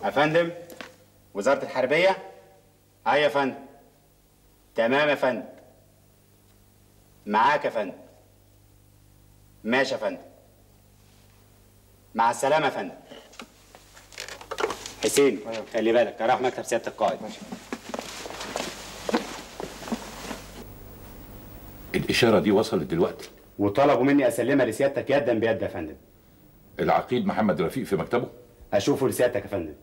يا فندم وزارة الحربية أي يا فندم تمام يا فندم معاك يا فندم ماشي يا فندم مع السلامة يا فندم حسين خلي بالك راح مكتب سيادة القائد ماشي. الإشارة دي وصلت دلوقتي وطلبوا مني أسلمها لسيادتك يدا بيد يا فندم العقيد محمد رفيق في مكتبه أشوفه لسيادتك يا فندم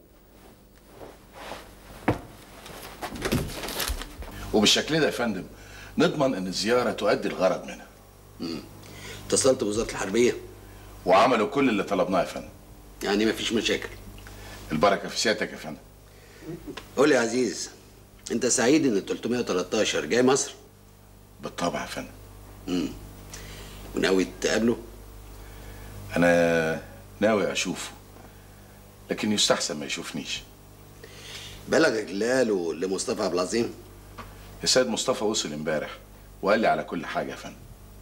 وبالشكل ده يا فندم نضمن ان الزياره تؤدي الغرض منها اتصلت بوزاره الحربيه وعملوا كل اللي طلبناه يا فندم يعني مفيش مشاكل البركه في سيادتك يا فندم قول لي يا عزيز انت سعيد ان 313 جاي مصر بالطبع يا فندم امم وناوي تقابله انا ناوي اشوفه لكن يستحسن ما يشوفنيش بلغك اللي قاله لمصطفى عبد العظيم يا سيد مصطفى وصل امبارح وقال لي على كل حاجه يا فندم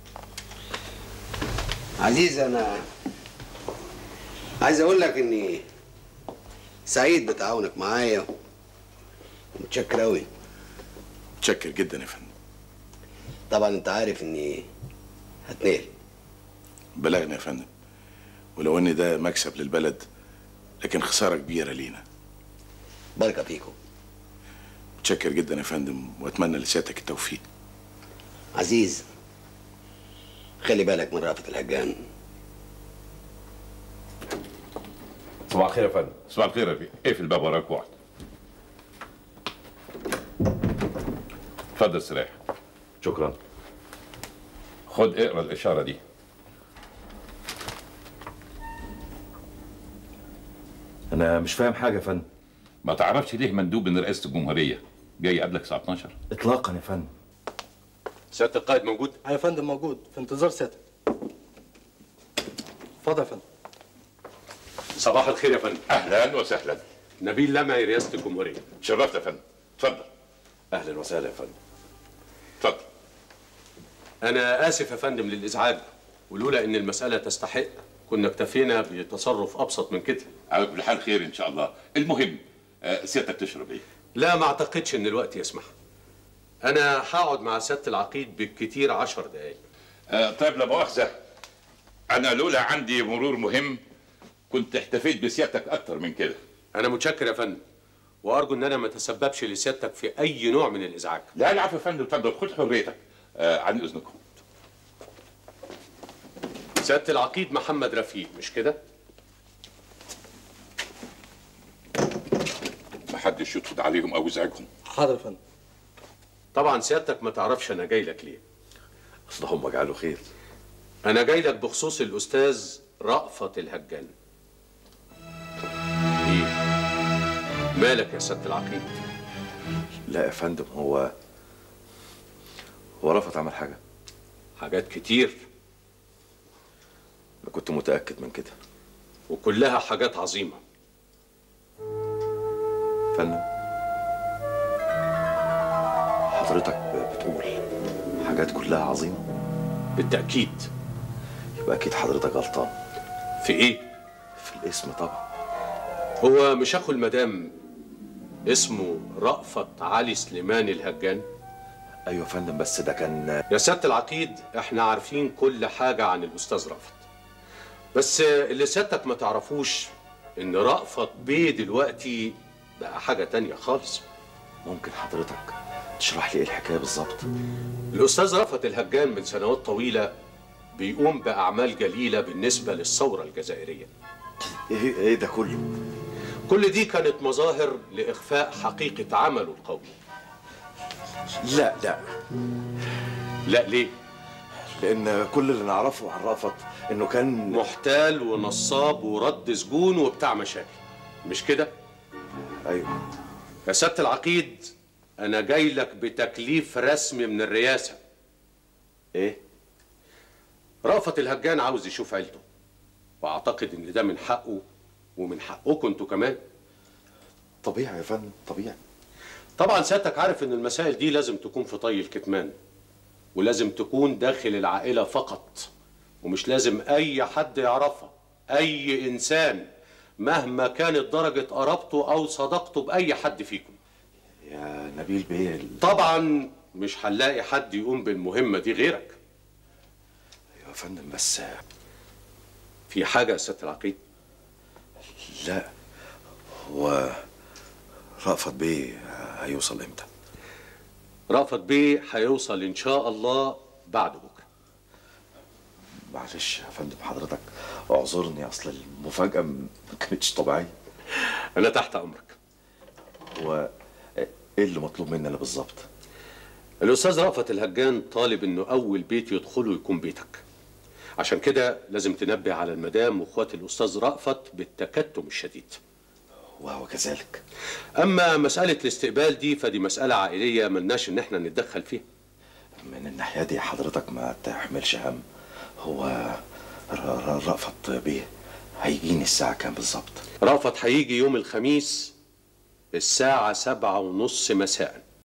عزيز انا عايز اقول لك اني سعيد بتعاونك معايا ومتشكر قوي متشكر جدا يا فندم طبعا انت عارف اني هتنقل بلغني يا فندم ولو ان ده مكسب للبلد لكن خساره كبيره لينا بركه فيكم متشكر جدا يا فندم واتمنى لسيادتك التوفيق عزيز خلي بالك من رأفت الهجان صباح الخير يا فندم صباح الخير يا رفيق اقفل الباب وراك واحد اتفضل استريح شكرا خد اقرا الاشاره دي انا مش فاهم حاجه يا فندم ما تعرفش ليه مندوب من رئاسه الجمهوريه جاي يقابلك الساعه 12 اطلاقا يا فندم سيادة القائد موجود؟ أيوة يا فندم موجود في انتظار سيادتك. اتفضل يا فندم. صباح الخير يا فندم اهلا وسهلا نبيل لمعي رئاسة الجمهورية شرفت يا فندم اتفضل أهلا وسهلا يا فندم اتفضل أنا آسف يا فندم للإزعاج ولولا إن المسألة تستحق كنا اكتفينا بتصرف أبسط من كده على كل حال خير ان شاء الله المهم آه، سيادتك تشرب ايه لا ما أعتقدش إن الوقت يسمح أنا هقعد مع سيادة العقيد بالكتير عشر دقايق آه، طيب لا مؤاخذه انا لولا عندي مرور مهم كنت احتفيت بسيادتك اكتر من كده أنا متشكر يا فندم وأرجو إن أنا ما أتسببش لسيادتك في أي نوع من الإزعاج لا العفو يا فندم اتفضل خد حريتك آه عن اذنكم سيادة العقيد محمد رفيق مش كده؟ محدش يطرد عليهم او يزعجهم حاضر يا فندم. طبعا سيادتك ما تعرفش أنا جاي لك ليه اصل هم جعلوا خير أنا جاي لك بخصوص الأستاذ رأفت الهجان. إيه؟ مالك يا سيادة العقيد؟ لا يا فندم هو هو رفض عمل حاجه حاجات كتير انا كنت متاكد من كده وكلها حاجات عظيمة. فندم حضرتك بتقول حاجات كلها عظيمه بالتأكيد. يبقى اكيد حضرتك غلطان في إيه؟ في الاسم طبعا هو مش أخو المدام اسمه رأفت علي سليمان الهجان؟ ايوه يا فندم بس ده كان يا سيادة العقيد احنا عارفين كل حاجة عن الأستاذ رأفت بس اللي سيادتك ما تعرفوش إن رأفت بيه دلوقتي بقى حاجة تانية خالص ممكن حضرتك تشرح لي ايه الحكايه بالظبط الأستاذ رأفت الهجان من سنوات طويلة بيقوم بأعمال جليلة بالنسبة للثورة الجزائرية ايه ايه ده كله كل دي كانت مظاهر لإخفاء حقيقة عمله القومي لا لا لا ليه؟ لان كل اللي نعرفه عن رأفت انه كان محتال ونصاب ورد سجون وبتاع مشاكل مش كده؟ ايوه يا سيادة العقيد أنا جاي لك بتكليف رسمي من الرئاسة ايه رأفت الهجان عاوز يشوف عيلته وأعتقد إن ده من حقه ومن حقكم أنتوا كمان طبيعي يا فندم طبيعي طبعا سيادتك عارف إن المسائل دي لازم تكون في طي الكتمان ولازم تكون داخل العائلة فقط ومش لازم أي حد يعرفها أي إنسان مهما كانت درجة قرابته أو صداقته بأي حد فيكم يا نبيل بيه ال- طبعا مش هنلاقي حد يقوم بالمهمة دي غيرك يا فندم بس في حاجة يا سيادة العقيد لا هو رأفت بيه هيوصل امتى رأفت بيه هيوصل إن شاء الله بعد بكرة معلش يا فندم حضرتك اعذرني اصل المفاجأة ما كانتش طبيعية أنا تحت أمرك هو ايه اللي مطلوب مننا بالظبط الأستاذ رأفت الهجان طالب إنه أول بيت يدخله يكون بيتك عشان كده لازم تنبه على المدام واخوات الأستاذ رأفت بالتكتم الشديد وهو كذلك أما مسألة الاستقبال دي فدي مسألة عائلية ملناش إن احنا نتدخل فيها من الناحية دي حضرتك ما تحملش هم هو ر- ر- رأفت بيه هيجيني الساعة كام بالظبط رأفت هيجي يوم الخميس الساعة سبعة ونص مساء